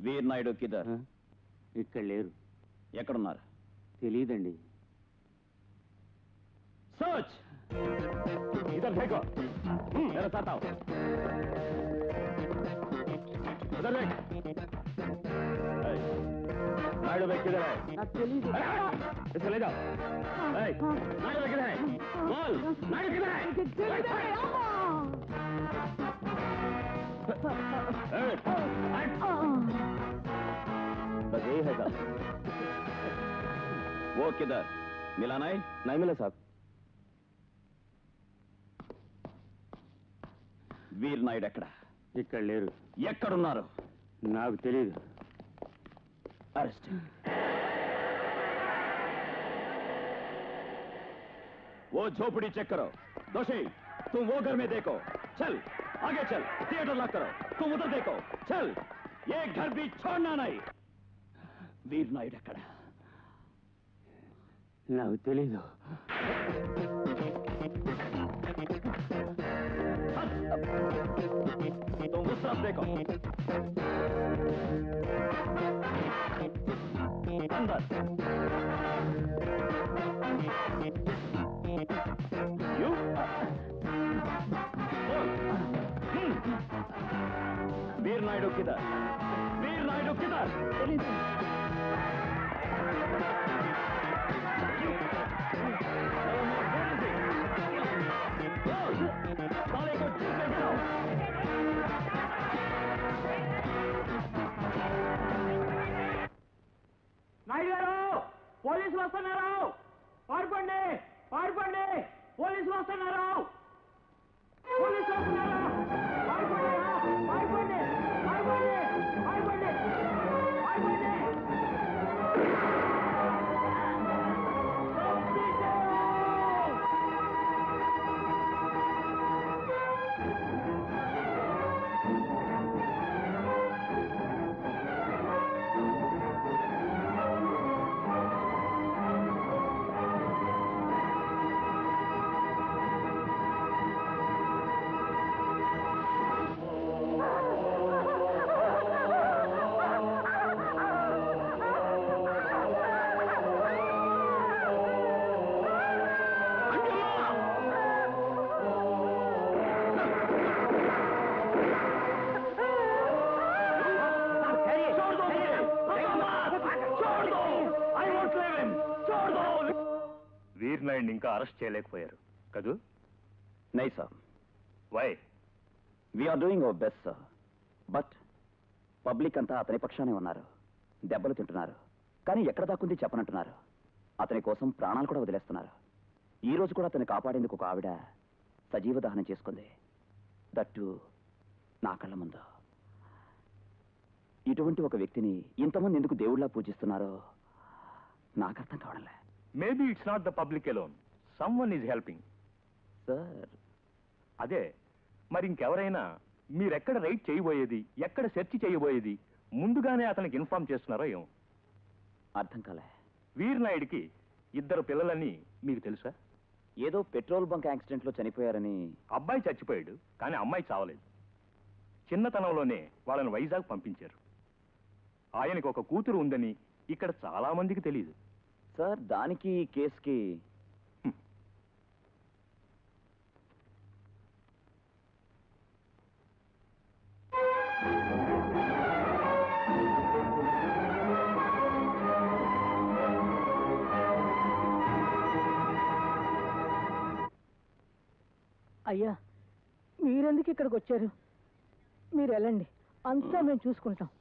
వీర్ నాయుడు కిదర్ ఇక్కడ లేరు ఎక్కడున్నారు తెలియదండి సోచ్ इधर देखो हम्म, मेरे साथ आओ उधर देख ए, नायडू भाई किधर है నాకు తెలియదు अरे, हट! इसको ले जाओ ए, नायडू भाई किधर है बोल नायडू किधर है ए, हट! बस यही है सब वो किधर मिला नहीं नहीं मिला साहब వీర్ నాయుడు ఎక్కడ ఇక్కడ లేరు ఎక్కడున్నారు నాకు తెలియదు అరెస్ట్ वो झोपड़ी चेक करो दोषी तुम वो घर में देखो चल आगे चल थिएटर लॉक करो तुम उधर देखो चल ये घर भी छोड़ना नहीं వీర్ నాయుడు ఎక్కడ నాకు తెలీదు तुम उस तरफ देखो अंदर यू वीर नायडू किधर वीर नायडू किधर साले को ठीक से गिराओ నాయుడు గారు పోలీసులు వస్తున్నారు పారిపోండి పారిపోండి పోలీసులు వస్తున్నారు పోలీసులు వస్తున్నారు పారిపోండి పారిపోండి పారిపోండి పారిపోండి పారిపోండి छोड़ दो मुझे छोड़ दो आई वॉन्ट लिव हिम छोड़ दो వీర్ నాయుడిని ఇంకా అరెస్ట్ చేయలేకపోయారు కదూ नहीं sir why we're doing our best sir but public అంతా అతని పక్షానే ఉన్నారు దెబ్బలు తింటున్నారు కానీ ఎక్కడ దాక్కుంది చెప్పనంటున్నారు అతని కోసం ప్రాణాలు కూడా వదిలేస్తున్నారు ఈ రోజు కూడా అతన్ని కాపాడేందుకు ఒక ఆవిడ సజీవ దహనం చేసుకుంది దట్టు నా కళ్ళ ముందు ఇటువంటి ఒక వ్యక్తిని ఇంతమంది ఎందుకు దేవుళ్ళ పూజిస్తున్నారో నాకు అర్థం కావడంలే maybe it's not the public alone someone is helping sir అదే మరి ఇంకెవరైనా మీరెక్కడ రైడ్ చేయబోయేది ఎక్కడ సెర్చ్ చేయబోయేది ముందుగానే అతనికి ఇన్ఫార్మ్ చేస్తున్నారో ఏమో అర్థం కాలే వీర్ నాయుడికి ఇద్దరు పిల్లలని మీకు తెలుసా ఏదో పెట్రోల్ బంక్ యాక్సిడెంట్లో చనిపోయారని అబ్బాయి చచ్చిపోయాడు కానీ అమ్మాయి చావలేదు చిన్నతనంలోనే వాళ్ళని వైజాగ్ పంపించారు ఆయనకు ఒక కూతురు ఉందని ఇక్కడ చాలా మందికి తెలియదు సార్ దానికి ఈ కేసుకి అయ్యా మీరెందుకు ఇక్కడికి వచ్చారు మీరు వెళ్ళండి అంతా మేము చూసుకుంటాం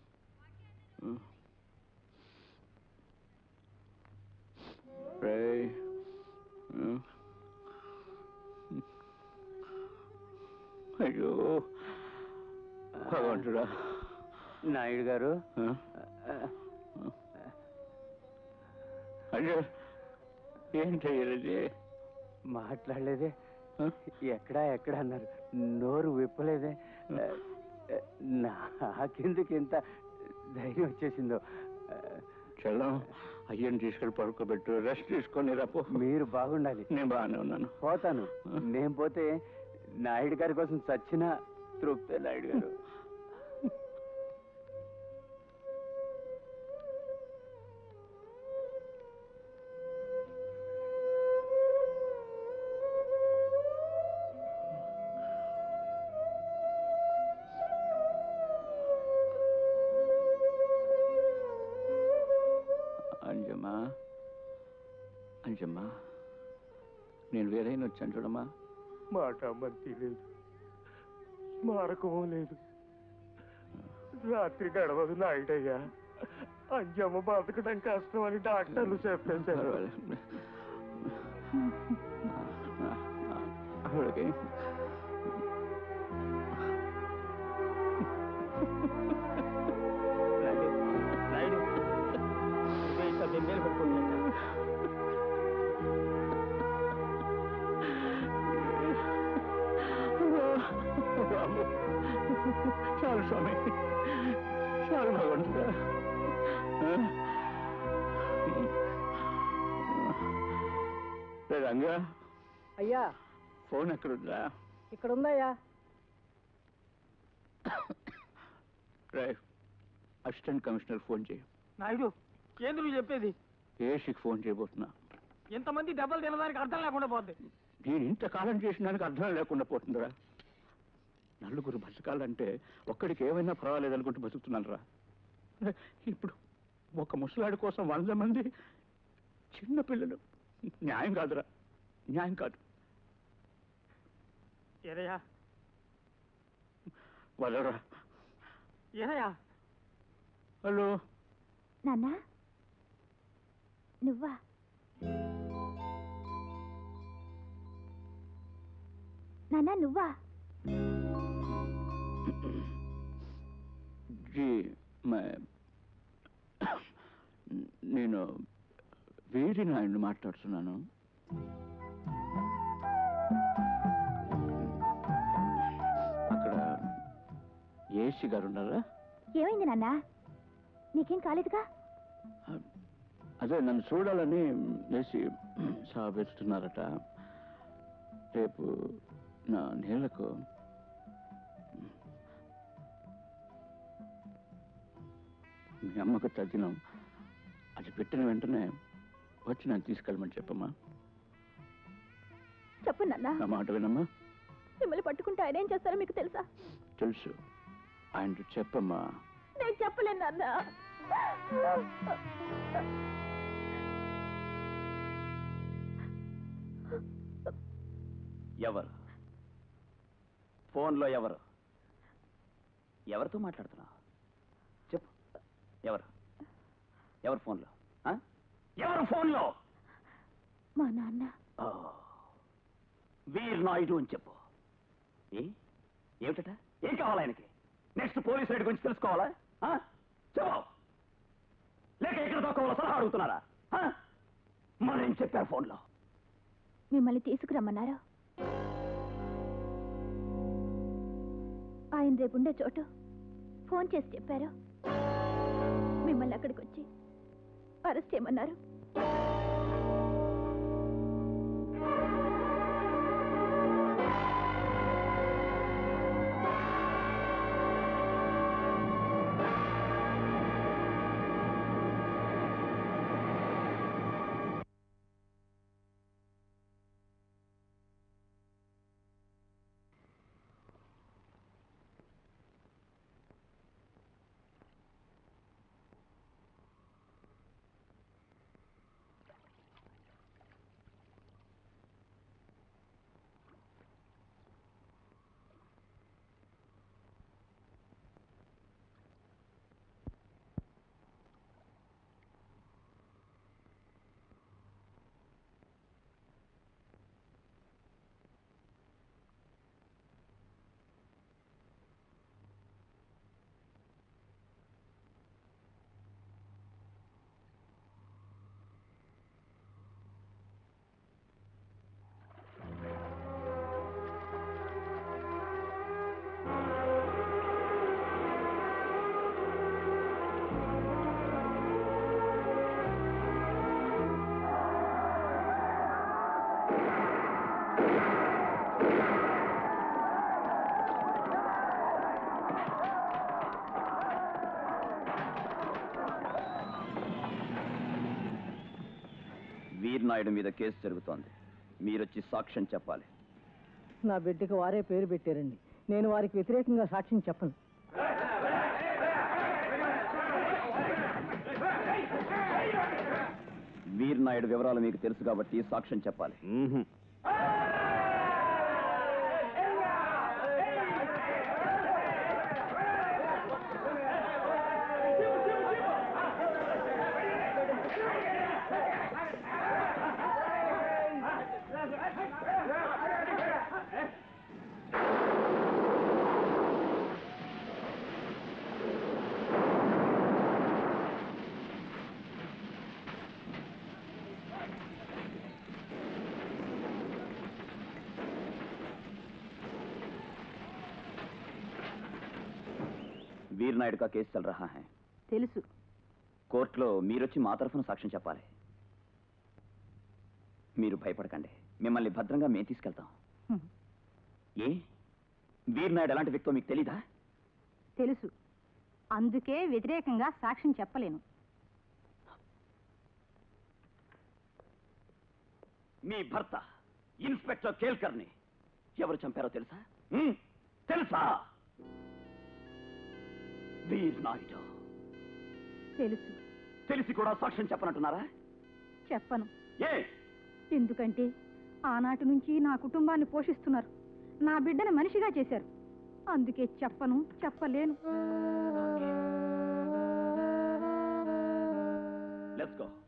అయ్యో భగవంతుడా నాయుడు గారు అయ్యో ఏంటి ఇది మాట్లాడలేదే ఎక్కడా ఎక్కడ అన్నారు నోరు విప్పలేదే నాకెందుకు ఇంత ధైర్యం వచ్చేసిందో చలం అయ్యని తీసుకెళ్ళి పడుకోబెట్టు రెస్ట్ తీసుకొని రాపో మీరు బాగుండాలి నేను బాగానే ఉన్నాను పోతాను నేను పోతే నాయుడు గారి కోసం చచ్చిన తృప్తే నాయుడు గారు నేను వేరైనా వచ్చాను చూడమ్మా మాట మంతి లేదు స్మారకము లేదు రాత్రి గడవదు నాయుడయ్యా అంజమ్మ బతకడం కష్టం అని డాక్టర్లు చెప్పేశారు పర్వాలేదు. ఆవిడకి నాయుడు ఇంకా బెంబేలు పడుకుంటా రాము. చాలు స్వామి చాలు భగవంతుడా ఆ? రే రంగా అయ్యా ఫోన్ ఎక్కడుందా ఇక్కడ ఉందయ్యా రే అసిస్టెంట్ కమిషనర్ ఫోన్ చేయి నాయుడు ఏంది నువ్వు చెప్పేది ఏసీకి ఫోన్ చేయబోతున్నా ఎంతమంది దెబ్బలు తినడానికి అర్థం లేకుండా పోద్ది నేను ఇంతకాలం చేసిన దానికి అర్థం లేకుండా పోతుందిరా నలుగురు బతకాలంటే ఒక్కడికి ఏమైనా పర్వాలేదు అనుకుంటూ బతుకుతున్నాను రా ఇప్పుడు ఒక ముసలాడి కోసం వంద మంది చిన్న పిల్లలు న్యాయం కాదురా న్యాయం కాదు ఏరయ్యా వదలరా ఏరయ్యా హలో నాన్నా నువ్వా నాన్నా నువ్వా జీ మ- నేను వీరి నాయుడు మాట్లాడుతున్నాను అక్కడ ఏసీ గారు ఉన్నారా ఏమైంది నాన్నా నీకేం కాలేదుగా అదే నన్ను చూడాలని ఏసీ సాబిస్తున్నారట రేపు నా నీళ్లకు మీ అమ్మకు తగ్గినాం అది పెట్టిన వెంటనే వచ్చి నన్ను తీసుకెళ్ళమని చెప్పమ్మా చెప్పు నాన్నా నా మాట వినమ్మా మిమ్మల్ని పట్టుకుంటే ఆయన ఏం చేస్తారో మీకు తెలుసా తెలుసు ఆయన చెప్పమ్మా నేను చెప్పలేను నాన్నా ఎవరు ఫోన్లో ఎవరు ఎవరితో మాట్లాడుతున్నావు చెప్పు ఎవరు ఎవరు ఫోన్లో ఆ? ఎవరు ఫోన్లో మా నాన్న ఓ, వీర్ నాయుడు అని చెప్పు ఏ ఏమిటట ఏం కావాలి ఆయనకి నెక్స్ట్ పోలీస్ రైడ్ గురించి తెలుసుకోవాలా ఆ? చెప్పు లేక ఎక్కడ తక్కువ సలహా అడుగుతున్నారా ఆ? మరేం చెప్పారు ఫోన్లో మిమ్మల్ని తీసుకురమ్మన్నారు ఆయన రేపుండే చోటు ఫోన్ చేసి చెప్పారు మిమ్మల్ని అక్కడికి వచ్చి అరెస్ట్ చేయమన్నారు వీర్ నాయుడు మీద కేసు జరుగుతోంది మీరొచ్చి సాక్ష్యం చెప్పాలి నా బిడ్డకి వారే పేరు పెట్టారండి నేను వారికి వ్యతిరేకంగా సాక్ష్యం చెప్పను వీర్ నాయుడు వివరాలు మీకు తెలుసు కాబట్టి సాక్ష్యం చెప్పాలి వీర్ నాయుడు కా కేసు చల్ రహా హై తెలుసు కోర్టులో మీరొచ్చి మా తరఫున సాక్ష్యం చెప్పాలి మీరు భయపడకండి మిమ్మల్ని భద్రంగా మేము తీసుకెళ్తాం హ్మ్. ఏ వీర్ నాయుడు ఎలాంటి వ్యక్తో మీకు తెలీదా తెలుసు అందుకే వ్యతిరేకంగా సాక్ష్యం చెప్పలేను మీ భర్త ఇన్స్పెక్టర్ కేల్కర్ని ఎవరు చంపారో తెలుసా హ్మ్? తెలుసా వీర్ నాయుడు తెలుసు తెలిసి కూడా సాక్ష్యం చెప్పనంటున్నారా చెప్పను ఏ ఎందుకంటే ఆనాటి నుంచి నా కుటుంబాన్ని పోషిస్తున్నారు నా బిడ్డను మనిషిగా చేశారు అందుకే చెప్పను చెప్పలేను లెట్స్ గో